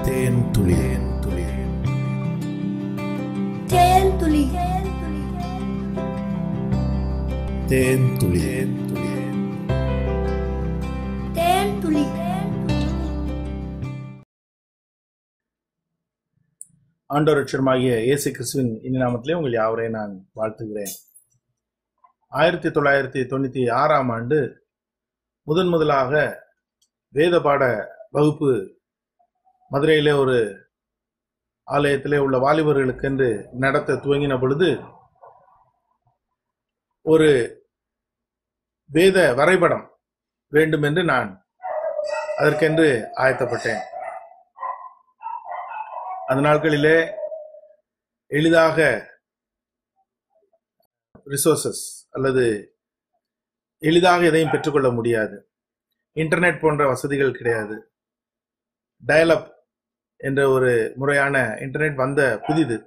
தேன் துளி துளி தேன் துளி தேன் துளி துளி தேன் துளி ஆண்டவர் ரட்சகருமாகிய இயேசு கிறிஸ்துவின் இனி நாமத்திலே உங்கள் யாவரையும் நான் வாழ்த்துகிறேன் ஆயிரத்தி தொள்ளாயிரத்தி தொண்ணூற்றி ஆறாம் ஆண்டு முதன் முதலாக வேத பாட வகுப்பு மதுரையிலே ஒரு ஆலயத்திலே உள்ள வாலிபர்களுக்கென்று நடத்த துவங்கின பொழுது ஒரு வேத வரைபடம் வேண்டும் என்று நான் அதற்கென்று ஆயத்தப்பட்டேன் அந்த நாட்களிலே எளிதாக ரிசோர்சஸ் அல்லது எளிதாக எதையும் பெற்றுக்கொள்ள முடியாது இன்டர்நெட் போன்ற வசதிகள் கிடையாது டயலப் என்ற ஒரு முறையான இன்டர்நெட் வந்த புதிது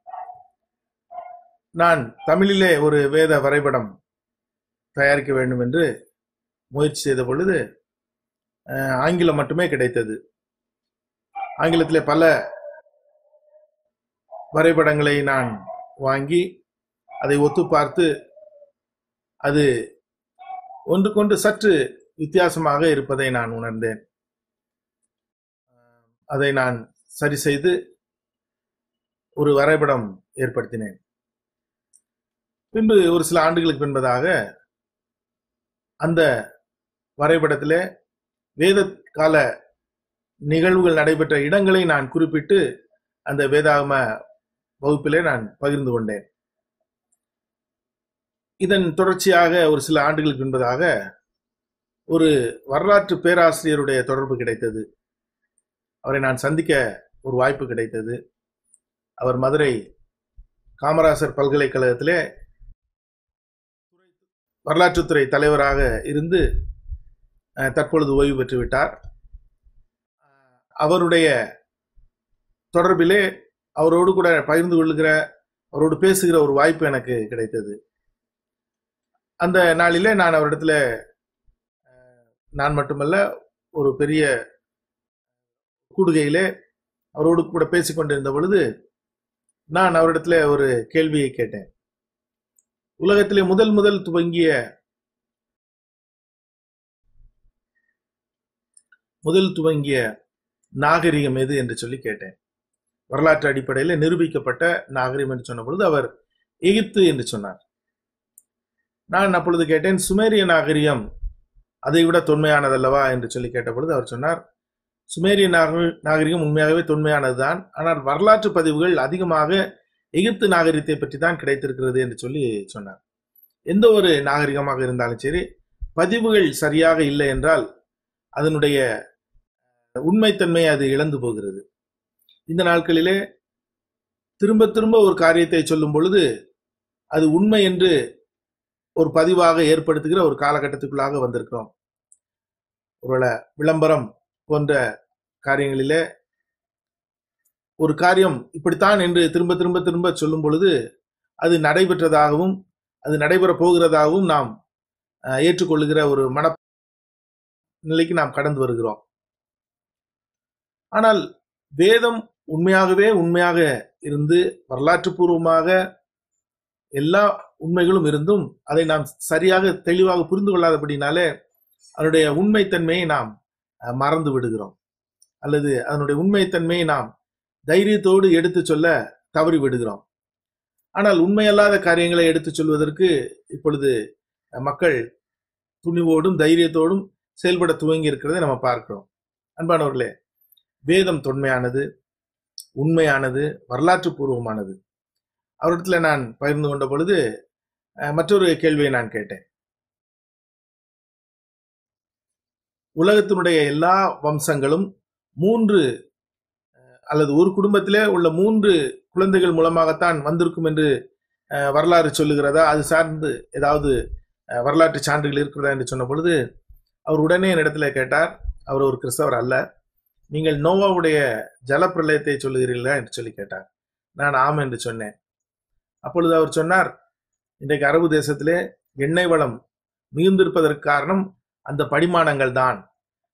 நான் தமிழிலே ஒரு வேத வரைபடம் தயாரிக்க வேண்டும் என்று முயற்சி செய்த பொழுது அஹ், ஆங்கிலம் மட்டுமே கிடைத்தது ஆங்கிலத்திலே பல வரைபடங்களை நான் வாங்கி அதை ஒத்து பார்த்து அது ஒன்றுக்கொண்டு சற்று வித்தியாசமாக இருப்பதை நான் உணர்ந்தேன் அதை நான் சரி செய்து ஒரு வரைபடம் ஏற்படுத்தினேன் பின்பு ஒரு சில ஆண்டுகளுக்கு பின்பதாக அந்த வரைபடத்திலே வேத கால நிகழ்வுகள் நடைபெற்ற இடங்களை நான் குறிப்பிட்டு அந்த வேதாகம வகுப்பிலே நான் பகிர்ந்து கொண்டேன் இதன் தொடர்ச்சியாக ஒரு சில ஆண்டுகளுக்கு பின்பதாக ஒரு வரலாற்று பேராசிரியருடைய தொடர்பு கிடைத்தது அவரை நான் சந்திக்க ஒரு வாய்ப்பு கிடைத்தது அவர் மதுரை காமராசர் பல்கலைக்கழகத்திலே வரலாற்றுத்துறை தலைவராக இருந்து அஹ், தற்பொழுது ஓய்வு பெற்று விட்டார் அஹ், அவருடைய தொடர்பிலே அவரோடு கூட பகிர்ந்து கொள்ளுகிற அவரோடு பேசுகிற ஒரு வாய்ப்பு எனக்கு கிடைத்தது அந்த நாளிலே நான் அவரிடத்துல அஹ், நான் மட்டுமல்ல ஒரு பெரிய கூடுகையிலே அவரோடு கூட பேசிக் கொண்டிருந்த பொழுது நான் அவரிடத்துல ஒரு கேள்வியை கேட்டேன் உலகத்திலே முதல் முதல் துவங்கிய முதல் துவங்கிய நாகரிகம் எது என்று சொல்லி கேட்டேன் வரலாற்று அடிப்படையில் நிரூபிக்கப்பட்ட நாகரிகம் என்று சொன்ன பொழுது அவர் எகிப்து என்று சொன்னார் நான் அப்பொழுது கேட்டேன் சுமேரிய நாகரிகம் அதை விட தொன்மையானதல்லவா என்று சொல்லி கேட்ட பொழுது அவர் சொன்னார் சுமேரிய நாக- நாகரிகம் உண்மையாகவே தொன்மையானதுதான் ஆனால் வரலாற்று பதிவுகள் அதிகமாக எகிப்து நாகரிகத்தை பற்றி தான் கிடைத்திருக்கிறது என்று சொல்லி சொன்னார் எந்த ஒரு நாகரிகமாக இருந்தாலும் சரி பதிவுகள் சரியாக இல்லை என்றால் அதனுடைய உண்மைத்தன்மை அது இழந்து போகிறது இந்த நாட்களிலே திரும்ப திரும்ப ஒரு காரியத்தை சொல்லும் பொழுது அது உண்மை என்று ஒரு பதிவாக ஏற்படுத்துகிற ஒரு காலகட்டத்துக்குள்ளாக வந்திருக்கிறோம் ஒருவேளை விளம்பரம் போன்ற காரியங்களிலே ஒரு காரியம் இப்படித்தான் என்று திரும்ப திரும்ப திரும்ப சொல்லும் பொழுது அது நடைபெற்றதாகவும் அது நடைபெற போகிறதாகவும் நாம் அஹ், ஏற்றுக்கொள்ளுகிற ஒரு மன நிலைக்கு நாம் கடந்து வருகிறோம் ஆனால் வேதம் உண்மையாகவே உண்மையாக இருந்து வரலாற்று பூர்வமாக எல்லா உண்மைகளும் இருந்தும் அதை நாம் சரியாக தெளிவாக புரிந்து கொள்ளாதபடினாலே அதனுடைய உண்மைத்தன்மையை நாம் அஹ், மறந்து விடுகிறோம் அல்லது அதனுடைய உண்மைத்தன்மையை நாம் தைரியத்தோடு எடுத்து சொல்ல தவறி விடுகிறோம் ஆனால் உண்மையல்லாத காரியங்களை எடுத்து சொல்வதற்கு இப்பொழுது அஹ், மக்கள் துணிவோடும் தைரியத்தோடும் செயல்பட துவங்கி இருக்கிறதை நம்ம பார்க்கிறோம் அன்பானவர்களே வேதம் தொன்மையானது உண்மையானது வரலாற்று பூர்வமானது அவரிடத்துல நான் பகிர்ந்து கொண்ட பொழுது அஹ், மற்றொரு கேள்வியை நான் கேட்டேன் உலகத்தினுடைய எல்லா வம்சங்களும் மூன்று அஹ், அல்லது ஒரு குடும்பத்திலே உள்ள மூன்று குழந்தைகள் மூலமாகத்தான் வந்திருக்கும் என்று அஹ், வரலாறு சொல்லுகிறதா அது சார்ந்து ஏதாவது அஹ், வரலாற்று சான்றுகள் இருக்கிறதா என்று சொன்ன பொழுது அவர் உடனே என்னிடத்துல கேட்டார் அவர் ஒரு கிறிஸ்தவர் அல்ல நீங்கள் நோவாவுடைய ஜலப்பிரளயத்தை சொல்லுகிறீர்களா என்று சொல்லி கேட்டார் நான் ஆம் என்று சொன்னேன் அப்பொழுது அவர் சொன்னார் இன்றைக்கு அரபு தேசத்திலே எண்ணெய் வளம் மிகுந்திருப்பதற்கு காரணம் அந்த படிமானங்கள் தான்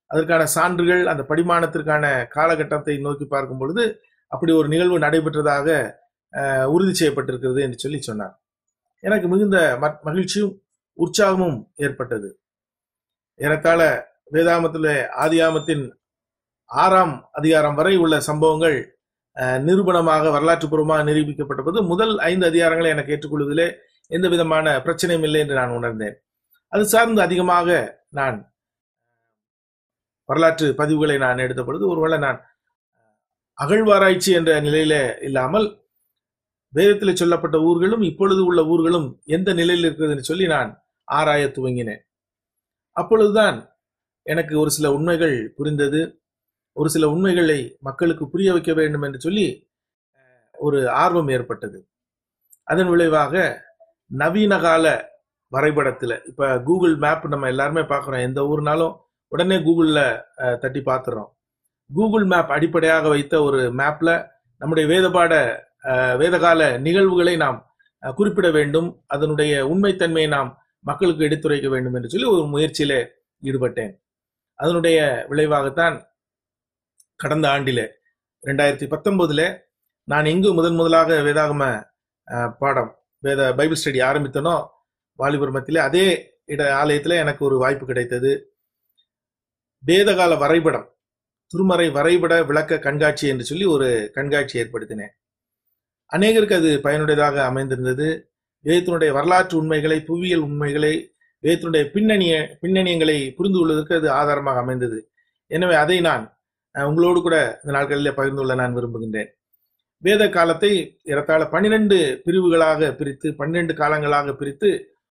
அதற்கான சான்றுகள் அந்த படிமானத்திற்கான காலகட்டத்தை நோக்கி பார்க்கும் பொழுது அப்படி ஒரு நிகழ்வு நடைபெற்றதாக அஹ், உறுதி செய்யப்பட்டிருக்கிறது என்று சொல்லி சொன்னார் எனக்கு மிகுந்த ம- மகிழ்ச்சியும் உற்சாகமும் ஏற்பட்டது ஏறத்தாழ வேதாமத்தில் ஆதியாமத்தின் ஆறாம் அதிகாரம் வரை உள்ள சம்பவங்கள் அஹ், நிரூபணமாக வரலாற்றுப்பூர்வமாக நிரூபிக்கப்பட்டபோது முதல் ஐந்து அதிகாரங்களை எனக்கு ஏற்றுக்கொள்வதிலே எந்த விதமான பிரச்சனையும் இல்லை என்று நான் உணர்ந்தேன் அது சார்ந்து அதிகமாக நான் வரலாற்று பதிவுகளை நான் எடுத்த பொழுது ஒருவேளை நான் அகழ்வாராய்ச்சி என்ற நிலையில இல்லாமல் வேதத்தில் சொல்லப்பட்ட ஊர்களும் இப்பொழுது உள்ள ஊர்களும் எந்த நிலையில் இருக்கிறதுன்னு சொல்லி நான் ஆராய துவங்கினேன் அப்பொழுதுதான் எனக்கு ஒரு சில உண்மைகள் புரிந்தது ஒரு சில உண்மைகளை மக்களுக்கு புரிய வைக்க வேண்டும் என்று சொல்லி அஹ், ஒரு ஆர்வம் ஏற்பட்டது அதன் விளைவாக நவீன கால வரைபடத்துல இப்ப கூகுள் மேப் நம்ம எல்லாருமே பார்க்குறோம் எந்த ஊர்னாலும் உடனே கூகுள்ல அஹ், தட்டி பார்த்துறோம் கூகுள் மேப் அடிப்படையாக வைத்த ஒரு மேப்ல நம்முடைய வேதபாட அஹ், வேதகால நிகழ்வுகளை நாம் அஹ், குறிப்பிட வேண்டும் அதனுடைய உண்மைத்தன்மையை நாம் மக்களுக்கு எடுத்துரைக்க வேண்டும் என்று சொல்லி ஒரு முயற்சியில ஈடுபட்டேன் அதனுடைய விளைவாகத்தான் கடந்த ஆண்டிலே ரெண்டாயிரத்தி பத்தொன்பதுல நான் எங்கு முதன் முதலாக வேதாகம அஹ், பாடம் வேத பைபிள் ஸ்டடி ஆரம்பித்தனோ வாலிபர்மத்திலே அதே இட ஆலயத்தில் எனக்கு ஒரு வாய்ப்பு கிடைத்தது வேதகால வரைபடம் திருமறை வரைபட விளக்க கண்காட்சி என்று சொல்லி ஒரு கண்காட்சி ஏற்படுத்தினேன் அநேகருக்கு அது பயனுடையதாக அமைந்திருந்தது வேதத்தினுடைய வரலாற்று உண்மைகளை புவியியல் உண்மைகளை வேதத்தினுடைய பின்னணிய பின்னணியங்களை புரிந்து கொள்வதற்கு அது ஆதாரமாக அமைந்தது எனவே அதை நான் அஹ், உங்களோடு கூட இந்த நாட்களில் பகிர்ந்து கொள்ள நான் விரும்புகின்றேன் வேத காலத்தை ஏறத்தாழ பன்னிரண்டு பிரிவுகளாக பிரித்து பன்னிரண்டு காலங்களாக பிரித்து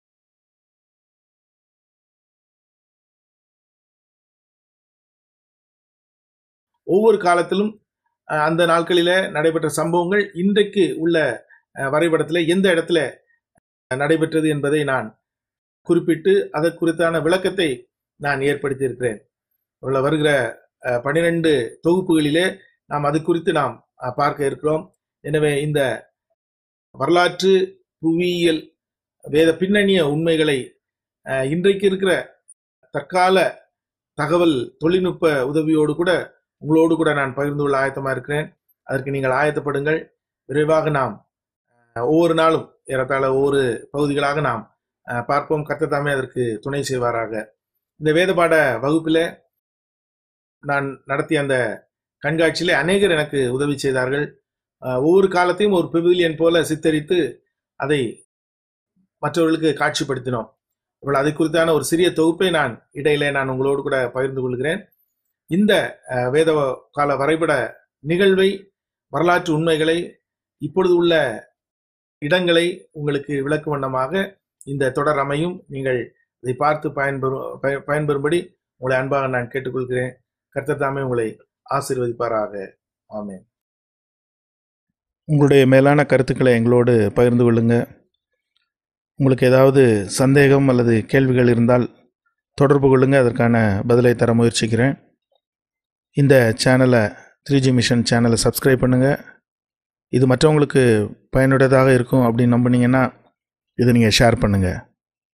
ஒவ்வொரு காலத்திலும் அஹ், அந்த நாட்களில நடைபெற்ற சம்பவங்கள் இன்றைக்கு உள்ள அஹ், வரைபடத்துல எந்த இடத்துல நடைபெற்றது என்பதை நான் குறிப்பிட்டு அதற்கு குறித்தான விளக்கத்தை நான் ஏற்படுத்தி இருக்கிறேன் உள்ள வருகிற பனிரெண்டு தொகுப்புகளிலே நாம் அது குறித்து நாம் அஹ், பார்க்க இருக்கிறோம் எனவே இந்த வரலாற்று புவியியல் வேத பின்னணிய உண்மைகளை அஹ், இன்றைக்கு இருக்கிற தற்கால தகவல் தொழில்நுட்ப உதவியோடு கூட உங்களோடு கூட நான் பகிர்ந்து கொள்ள ஆயத்தமா இருக்கிறேன் அதற்கு நீங்கள் ஆயத்தப்படுங்கள் விரைவாக நாம் அஹ், ஒவ்வொரு நாளும் ஏறத்தாழ ஒவ்வொரு பகுதிகளாக நாம் அஹ், பார்ப்போம் கர்த்தர் அதற்கு துணை செய்வாராக இந்த வேதபாட வகுப்பில் நான் நடத்திய அந்த கண்காட்சியிலே அநேகர் எனக்கு உதவி செய்தார்கள் அஹ், ஒவ்வொரு காலத்தையும் ஒரு பெவிலியன் போல சித்தரித்து அதை மற்றவர்களுக்கு காட்சிப்படுத்தினோம் இவ்வளவு அதை குறித்தான ஒரு சிறிய தொகுப்பை நான் இடையிலே நான் உங்களோடு கூட பகிர்ந்து கொள்கிறேன் இந்த அஹ், வேத கால வரைபட நிகழ்வை வரலாற்று உண்மைகளை இப்பொழுது உள்ள இடங்களை உங்களுக்கு விளக்கும் வண்ணமாக இந்த தொடர் அமையும் நீங்கள் இதை பார்த்து பயன்பெறும் பய- பயன்பெறும்படி உங்களை அன்பாக நான் கேட்டுக்கொள்கிறேன் கர்த்தர் தாமே உங்களை ஆசீர்வதிப்பாராக ஆமென் உங்களுடைய மேலான கருத்துக்களை எங்களோடு பகிர்ந்து கொள்ளுங்க உங்களுக்கு ஏதாவது சந்தேகம் அல்லது கேள்விகள் இருந்தால் தொடர்பு கொள்ளுங்க அதற்கான பதிலை தர முயற்சிக்கிறேன் இந்த சேனலை த்ரீ ஜி மிஷன் சேனலை சப்ஸ்கிரைப் பண்ணுங்கள் இது மற்றவங்களுக்கு பயனுடையதாக இருக்கும் அப்படின்னு நம்புனீங்கன்னா இதை நீங்கள் ஷேர் பண்ணுங்கள்